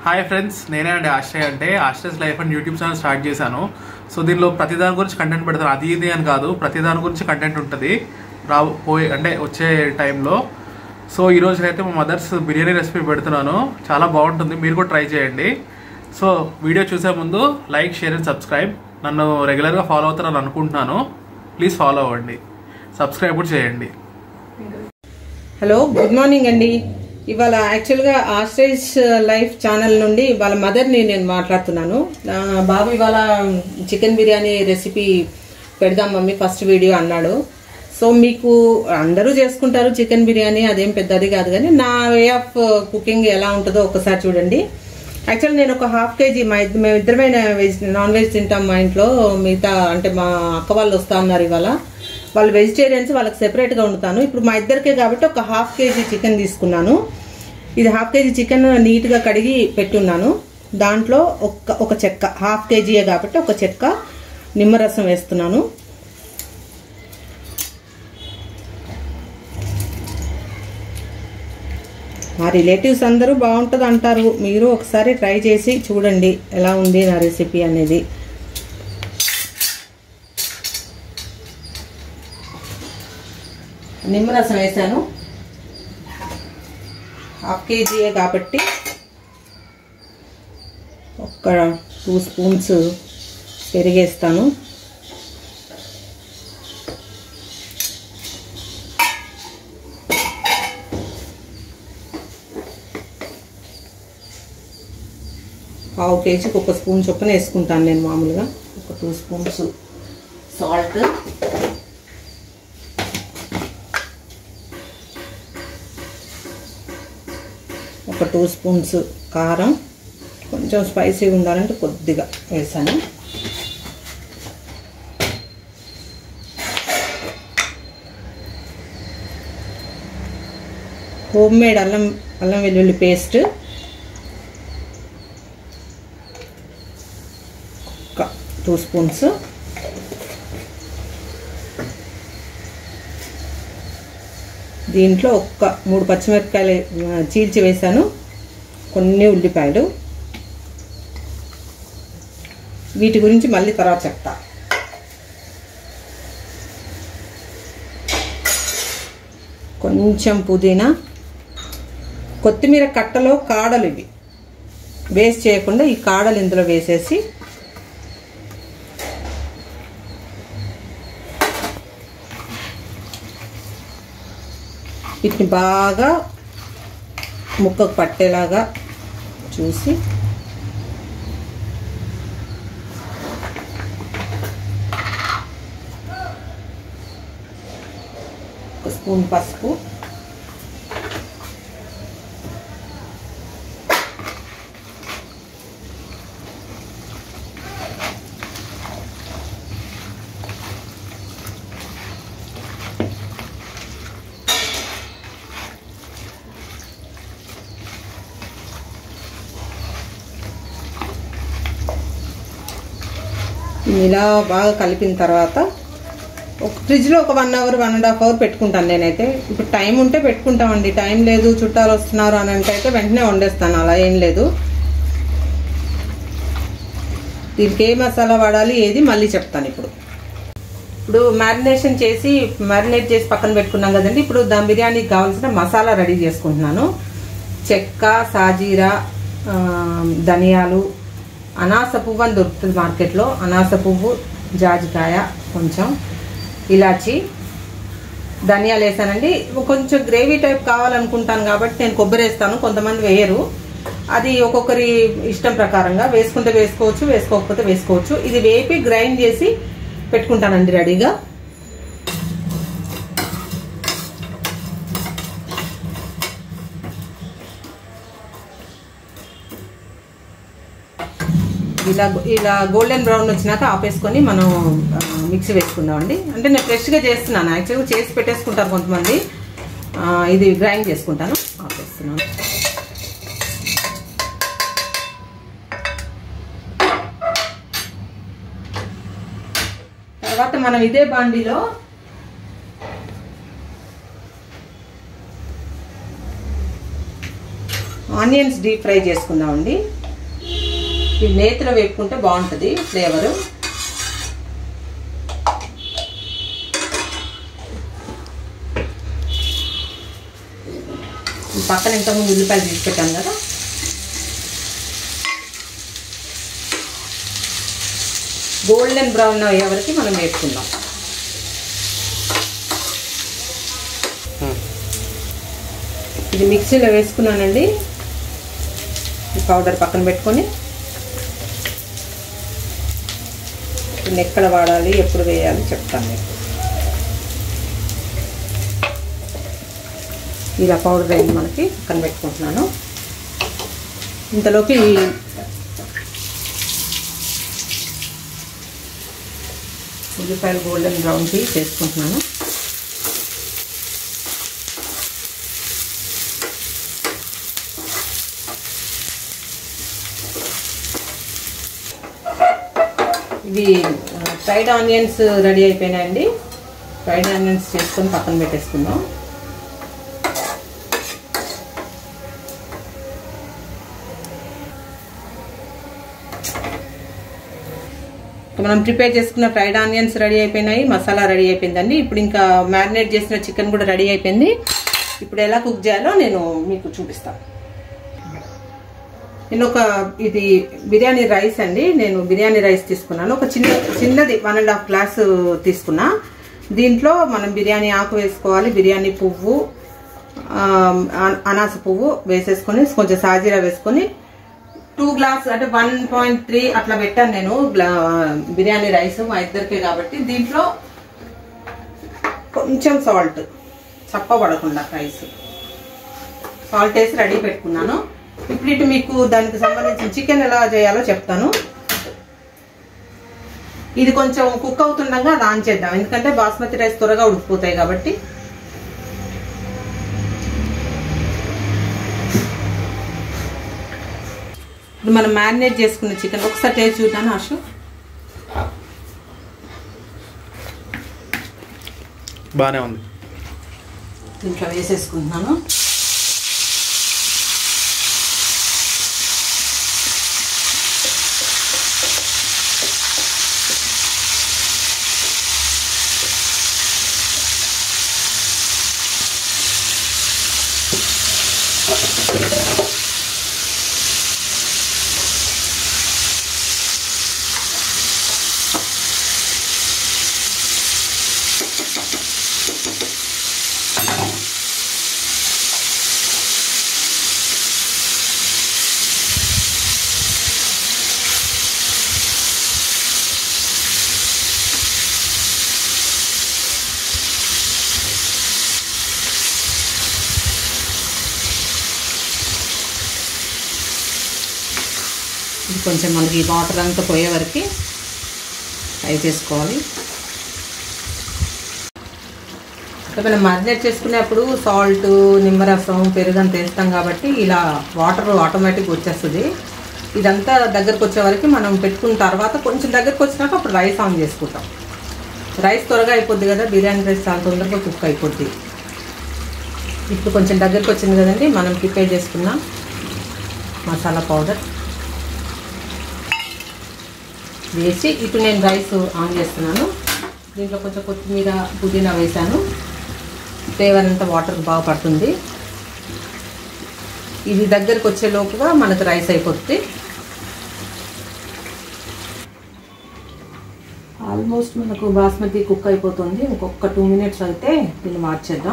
hi friends నేనే అండి ఆశ్రయ్ అంటే Ashray's life and YouTube channel start చేశాను సో దీనిలో ప్రతి దాని గురించి కంటెంట్ పెడతాను అది ఇది అని కాదు ప్రతి దాని గురించి కంటెంట్ ఉంటుంది రా పోయి అంటే వచ్చే టైంలో సో ఈ రోజు అయితే మా మదర్స్ బిర్యానీ రెసిపీ పెడుతున్నాను చాలా బాగుంటుంది మీరు కూడా ట్రై చేయండి సో వీడియో చూసే ముందు లైక్ షేర్ అండ్ సబ్స్క్రైబ్ నన్ను రెగ్యులర్గా ఫాలో అవుతారని అనుకుంటున్నాను ప్లీజ్ ఫాలో అవ్వండి సబ్స్క్రైబ్ కూడా చేయండి హలో గుడ్ మార్నింగ్ అండి ఇవాళ యాక్చువల్గా ఆస్ట్రేజ్ లైఫ్ ఛానల్ నుండి వాళ్ళ మదర్ని నేను మాట్లాడుతున్నాను నా బాబు ఇవాళ చికెన్ బిర్యానీ రెసిపీ పెడదాం మమ్మీ ఫస్ట్ వీడియో అన్నాడు సో మీకు అందరూ చేసుకుంటారు చికెన్ బిర్యానీ అదేం పెద్దది కాదు కానీ నా వే ఆఫ్ కుకింగ్ ఎలా ఉంటుందో ఒకసారి చూడండి యాక్చువల్ నేను ఒక హాఫ్ కేజీ మా ఇద్దరు మేము ఇద్దరమైన వెజ్ నాన్ వెజ్ తింటాం మా ఇంట్లో మిగతా అంటే మా అక్క వాళ్ళు వస్తా ఉన్నారు ఇవాళ వాళ్ళు వెజిటేరియన్స్ వాళ్ళకి సెపరేట్గా వండుతాను ఇప్పుడు మా ఇద్దరికే కాబట్టి ఒక హాఫ్ కేజీ చికెన్ తీసుకున్నాను ఇది హాఫ్ కేజీ చికెన్ నీట్గా కడిగి పెట్టున్నాను దాంట్లో ఒక ఒక చెక్క హాఫ్ కేజీయే కాబట్టి ఒక చెక్క నిమ్మరసం వేస్తున్నాను మా రిలేటివ్స్ అందరూ బాగుంటుంది అంటారు మీరు ఒకసారి ట్రై చేసి చూడండి ఎలా ఉంది నా రెసిపీ అనేది నిమ్మరసం వేసాను హాఫ్ కేజీయే కాబట్టి ఒక టూ స్పూన్స్ పెరిగేస్తాను పావు కేజీకి ఒక స్పూన్ చొప్పున వేసుకుంటాను నేను మామూలుగా ఒక టూ స్పూన్స్ సాల్ట్ ఒక టూ స్పూన్స్ కారం కొంచెం స్పైసీగా ఉండాలంటే కొద్దిగా వేసాను హోమ్ మేడ్ అల్లం అల్లం వెల్లుల్లి పేస్ట్ ఒక టూ స్పూన్స్ దీంట్లో ఒక్క మూడు పచ్చిమిరపకాయలు ఆ, చీల్చి వేసాను కొన్ని ఉల్లిపాయలు వీటి గురించి మళ్ళీ తర్వాత చెప్తా కొంచెం పుదీనా కొత్తిమీర కట్టలో కాడలు ఇవి వేస్ట్ చేయకుండా ఈ కాడలు ఇందులో వేసేసి వీటిని బాగా ముక్కకు పట్టేలాగా చూసి ఒక స్పూన్ పసుపు ఇలా బాగా కలిపిన తర్వాత ఒక ఫ్రిడ్జ్లో ఒక one hour one and half hour పెట్టుకుంటాను నేనైతే ఇప్పుడు టైం ఉంటే పెట్టుకుంటామండి టైం లేదు చుట్టాలు వస్తున్నారు అని అంటే అయితే వెంటనే వండేస్తాను అలా ఏం లేదు దీనికి ఏ మసాలా వాడాలి ఏది మళ్ళీ చెప్తాను ఇప్పుడు ఇప్పుడు మ్యారినేషన్ చేసి మ్యారినేట్ చేసి పక్కన పెట్టుకున్నాం కదండి ఇప్పుడు దమ్ బిర్యానీకి కావాల్సిన మసాలా రెడీ చేసుకుంటున్నాను చెక్క సాజీరా ఆ, ధనియాలు అనాస పువ్వు అని దొరుకుతుంది మార్కెట్లో అనాస పువ్వు జాజికాయ కొంచెం ఇలాచి ధనియాలు వేసానండి కొంచెం గ్రేవీ టైప్ కావాలనుకుంటాను కాబట్టి నేను కొబ్బరి వేస్తాను కొంతమంది వేయరు అది ఒక్కొక్కరి ఇష్టం ప్రకారంగా వేసుకుంటే వేసుకోవచ్చు వేసుకోకపోతే వేసుకోవచ్చు ఇది వేపి గ్రైండ్ చేసి పెట్టుకుంటానండి రెడీగా ఇలా ఇలా గోల్డెన్ బ్రౌన్ వచ్చినాక ఆపేసుకొని మనం ఆ, మిక్సీ వేసుకుందామండి అంటే నేను ఫ్రెష్గా చేస్తున్నాను యాక్చువల్గా చేసి పెట్టేసుకుంటారు కొంతమంది ఆ, ఇది గ్రైండ్ చేసుకుంటాను ఆపేస్తున్నాను తర్వాత మనం ఇదే బాండీలో ఆనియన్స్ డీప్ ఫ్రై చేసుకుందామండి ఈ నేతిలో వేపుకుంటే బాగుంటుంది ఫ్లేవరు ఈ పక్కన ఇంతకుముందు ఉల్లిపాయలు తీసి పెట్టాను కదా గోల్డెన్ బ్రౌన్ అయ్యే వరకు మనం వేసుకుందాం ఇది మిక్సీలో వేసుకున్నానండి ఈ పౌడర్ పక్కన పెట్టుకొని దీన్ని ఎక్కడ వాడాలి ఎప్పుడు వేయాలి చెప్తాను మీకు ఇలా పౌడర్ అయింది మనకి పక్కన పెట్టుకుంటున్నాను ఇంతలోకి ఉల్లిపాయలు గోల్డెన్ బ్రౌన్కి చేసుకుంటున్నాను ఇవి ఫ్రైడ్ ఆనియన్స్ రెడీ అయిపోయినాయండి ఫ్రైడ్ ఆనియన్స్ చేసుకొని పక్కన పెట్టేసుకుందాం మనం ప్రిపేర్ చేసుకున్న ఫ్రైడ్ ఆనియన్స్ రెడీ అయిపోయినాయి మసాలా రెడీ అయిపోయిందండి ఇప్పుడు ఇంకా మ్యారినేట్ చేసిన చికెన్ కూడా రెడీ అయిపోయింది ఇప్పుడు ఎలా కుక్ చేయాలో నేను మీకు చూపిస్తాను నేను ఒక ఇది బిర్యానీ రైస్ అండి నేను బిర్యానీ రైస్ తీసుకున్నాను ఒక చిన్న చిన్నది వన్ అండ్ హాఫ్ గ్లాస్ తీసుకున్నా దీంట్లో మనం బిర్యానీ ఆకు వేసుకోవాలి బిర్యానీ పువ్వు ఆ, అనాస పువ్వు వేసేసుకొని కొంచెం సాజీరా వేసుకొని టూ గ్లాస్ అంటే వన్ పాయింట్ త్రీ అట్లా పెట్టాను నేను గ్లా- బిర్యానీ రైస్ మా ఇద్దరికే కాబట్టి దీంట్లో కొంచెం సాల్ట్ చప్పబడకుండా రైస్ సాల్ట్ వేసి రెడీ పెట్టుకున్నాను ఇప్పుడు ఇటు మీకు దానికి సంబంధించిన చికెన్ ఎలా చేయాలో చెప్తాను ఇది కొంచెం కుక్ అవుతుండగా అది ఆన్ చేద్దాం ఎందుకంటే బాస్మతి రైస్ త్వరగా ఉడికిపోతాయి కాబట్టి ఇప్పుడు మనం మ్యారినేట్ చేసుకున్న చికెన్ ఒకసారి టేస్ట్ చూద్దాను ఆశు బాగానే ఉంది దీంట్లో వేసేసుకుంటున్నాను ఇది కొంచెం మనకి వాటర్ అంతా పోయే వరకు ఫ్రై చేసుకోవాలి ఇంకా మనం మ్యారినేట్ చేసుకునేప్పుడు సాల్ట్ నిమ్మరసం పెరుగు అంత వేస్తాం కాబట్టి ఇలా వాటర్ ఆటోమేటిక్గా వచ్చేస్తుంది ఇదంతా దగ్గరకు వచ్చే వరకు మనం పెట్టుకున్న తర్వాత కొంచెం దగ్గరకు వచ్చినాక అప్పుడు రైస్ ఆన్ చేసుకుంటాం రైస్ త్వరగా అయిపోద్ది కదా బిర్యానీ రైస్ చాలా తొందరగా కుక్ అయిపోద్ది ఇప్పుడు కొంచెం దగ్గరకు వచ్చింది కదండి మనం ప్రిపేర్ చేసుకున్న మసాలా పౌడర్ వేసి ఇప్పుడు నేను రైస్ ఆన్ చేస్తున్నాను దీంట్లో కొంచెం కొత్తిమీర పుదీనా వేసాను ఫ్లేవర్ అంతా వాటర్ బాగా పడుతుంది ఇది దగ్గరకు వచ్చే లోపుగా మనకు రైస్ అయిపోతుంది ఆల్మోస్ట్ మనకు బాస్మతి కుక్ అయిపోతుంది ఇంకొక టూ మినిట్స్ అయితే దీన్ని మార్చేద్దాం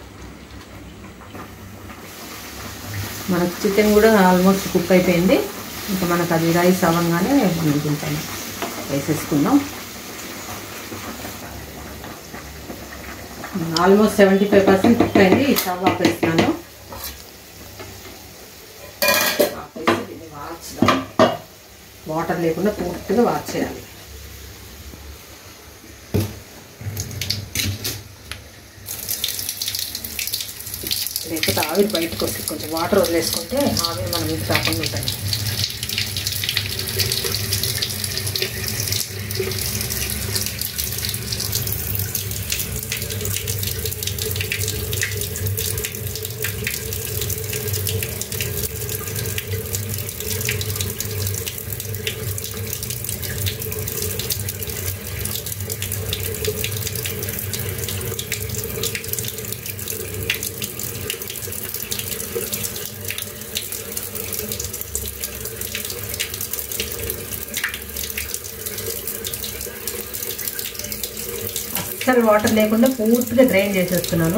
మనకు చికెన్ కూడా ఆల్మోస్ట్ కుక్ అయిపోయింది ఇంకా మనకు అది రైస్ అవ్వగానే మనం దీంట్లో వేసేసుకుందాం almost seventy five percent cook అయింది ఈ స్టవ్ ఆపేస్తున్నాను ఆపేసి దీన్ని వార్చుదాం వాటర్ లేకుండా పూర్తిగా వార్చేయాలి లేకపోతే ఆవిరి బయటకు వస్తుంది కొంచెం వాటర్ వదిలేసుకుంటే ఆవిరి మన మీద కాకుండా ఉంటుంది అస్సలు వాటర్ లేకుండా పూర్తిగా డ్రైన్ చేసేస్తున్నాను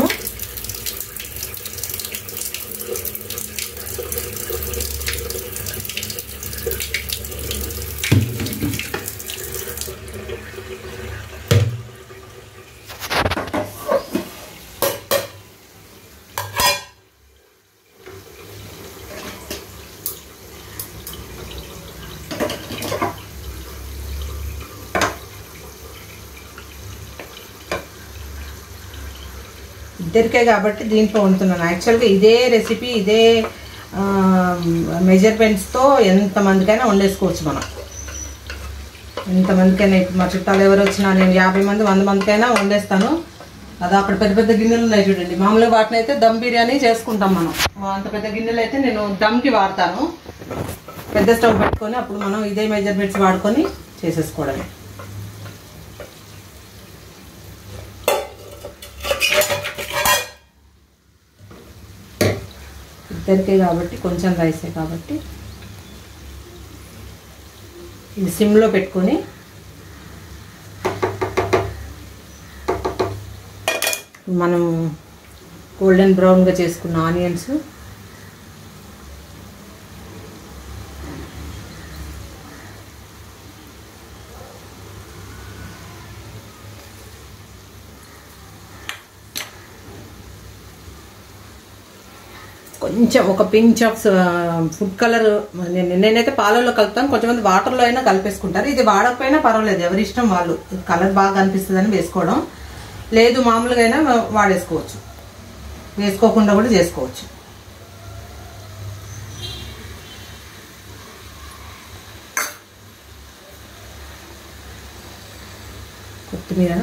ఇద్దరికే కాబట్టి దీంట్లో వండుతున్నాను యాక్చువల్గా ఇదే రెసిపీ ఇదే మెజర్మెంట్స్తో ఎంతమందికైనా వండేసుకోవచ్చు మనం ఎంతమందికైనా ఇప్పుడు మా చుట్టాలు ఎవరు వచ్చినా నేను యాభై మంది వంద మందికైనా వండేస్తాను అది అక్కడ పెద్ద పెద్ద గిన్నెలు ఉన్నాయి చూడండి మామూలుగా వాటిని అయితే దమ్ బిర్యానీ చేసుకుంటాం మనం అంత పెద్ద గిన్నెలు అయితే నేను దమ్కి వాడతాను పెద్ద స్టవ్ పెట్టుకొని అప్పుడు మనం ఇదే మెజర్మెంట్స్ వాడుకొని చేసేసుకోవడమే ఇద్దరికే కాబట్టి కొంచెం రైసే కాబట్టి ఇది సిమ్లో పెట్టుకొని మనం గోల్డెన్ బ్రౌన్గా చేసుకున్న ఆనియన్స్ కొంచెం ఒక పించ్ ఆఫ్ ఫుడ్ కలర్ నేనైతే పాలల్లో కలుపుతాను కొంచెం మంది వాటర్లో అయినా కలిపేసుకుంటారు ఇది వాడకపోయినా పర్వాలేదు ఎవరి ఇష్టం వాళ్ళు కలర్ బాగా అనిపిస్తుందని వేసుకోవడం లేదు మామూలుగా అయినా వాడేసుకోవచ్చు వేసుకోకుండా కూడా చేసుకోవచ్చు కొత్తిమీర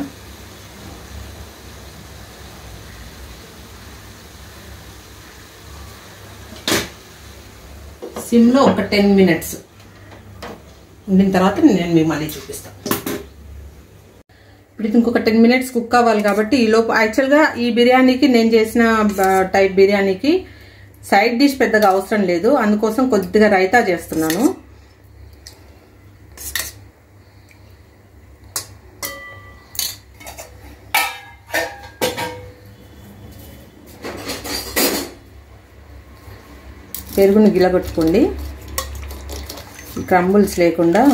సిమ్లో ఒక టెన్ మినిట్స్ ఉండిన తర్వాత నేను మీకు మళ్ళీ చూపిస్తాను ఇప్పుడు ఇది ఇంకొక టెన్ మినిట్స్ కుక్ అవ్వాలి కాబట్టి ఈ లోపు యాక్చువల్గా ఈ బిర్యానీకి నేను చేసిన టైప్ బిర్యానీకి సైడ్ డిష్ పెద్దగా అవసరం లేదు అందుకోసం కొద్దిగా రైతా చేస్తున్నాను పెరుగుని గిలగొట్టుకోండి క్రంబుల్స్ లేకుండా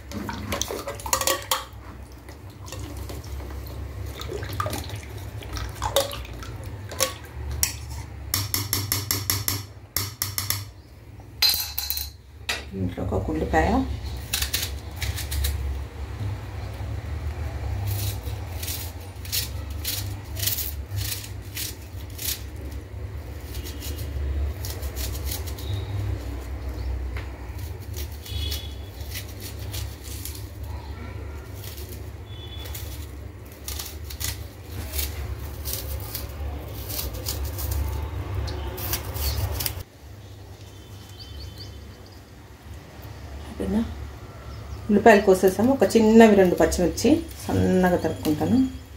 ఇంట్లో ఒక ఉల్లిపాయ ఓకేనా ఉల్లిపాయలు కోసేసాము ఒక చిన్నవి రెండు పచ్చిమిర్చి సన్నగా తరుపుకుంటాను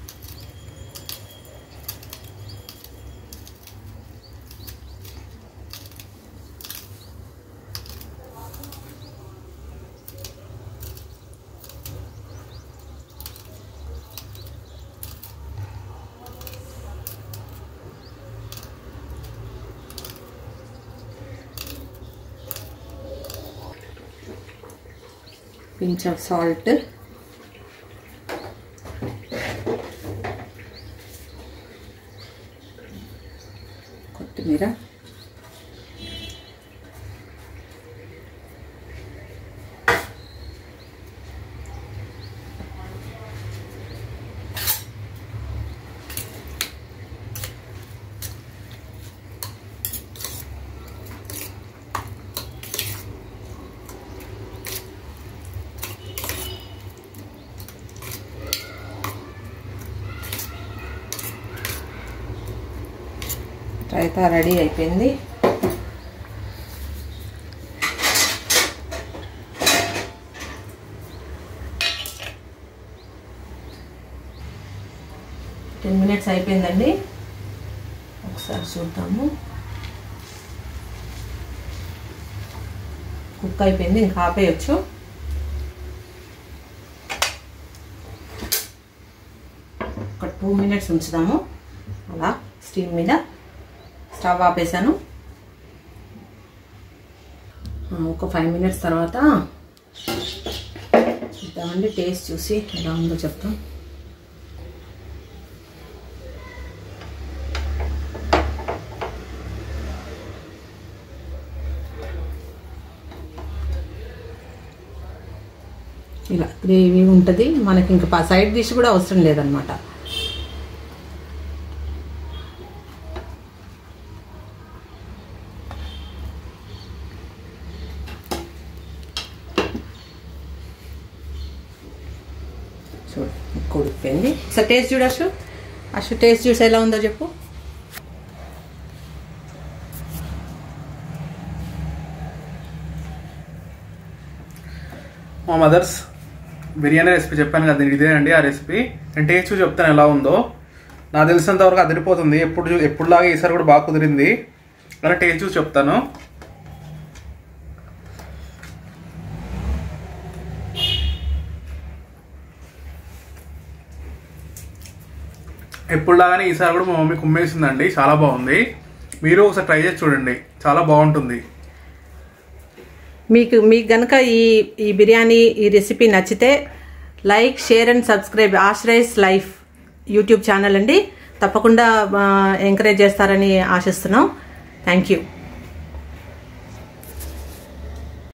pinch of salt కొత్తిమీర రైతా రెడీ అయిపోయింది టెన్ మినిట్స్ అయిపోయిందండి ఒకసారి చూద్దాము కుక్ అయిపోయింది ఇంకా ఆపేయచ్చు ఒక టూ మినిట్స్ ఉంచుదాము అలా స్టీమ్ మీద స్టవ్ ఆపేసాను ఆ, ఒక ఫైవ్ మినిట్స్ తర్వాత చూద్దామండి టేస్ట్ చూసి ఎలా ఉందో చెప్తాం ఇలా గ్రేవీ ఉంటుంది మనకి ఇంకా సైడ్ డిష్ కూడా అవసరం లేదనమాట చూడు ఎక్కువ ఉడికిపోయింది సార్ టేస్ట్ చూడు అశు అశు టేస్ట్ చూసి ఎలా ఉందో చెప్పు మా మదర్స్ బిర్యానీ రెసిపీ చెప్పాను కదా ఇదేనండి ఆ రెసిపీ నేను టేస్ట్ చూసి చెప్తాను ఎలా ఉందో నాకు తెలిసినంత వరకు అదిరిపోతుంది ఎప్పుడు చూ- ఎప్పుడులాగా ఈసారి కూడా బాగా కుదిరింది అలా టేస్ట్ చూసి చెప్తాను ఎప్పుడులాగానే ఈసారి కూడా మా మమ్మీ కుమ్మేసిందండి చాలా బాగుంది మీరు ఒకసారి ట్రై చేసి చూడండి చాలా బాగుంటుంది మీకు మీకు గనక ఈ ఈ బిర్యానీ ఈ రెసిపీ నచ్చితే లైక్ షేర్ అండ్ సబ్స్క్రైబ్ ఆశ్రయస్ లైఫ్ యూట్యూబ్ ఛానల్ అండి తప్పకుండా ఎంకరేజ్ చేస్తారని ఆశిస్తున్నాం థ్యాంక్ యూ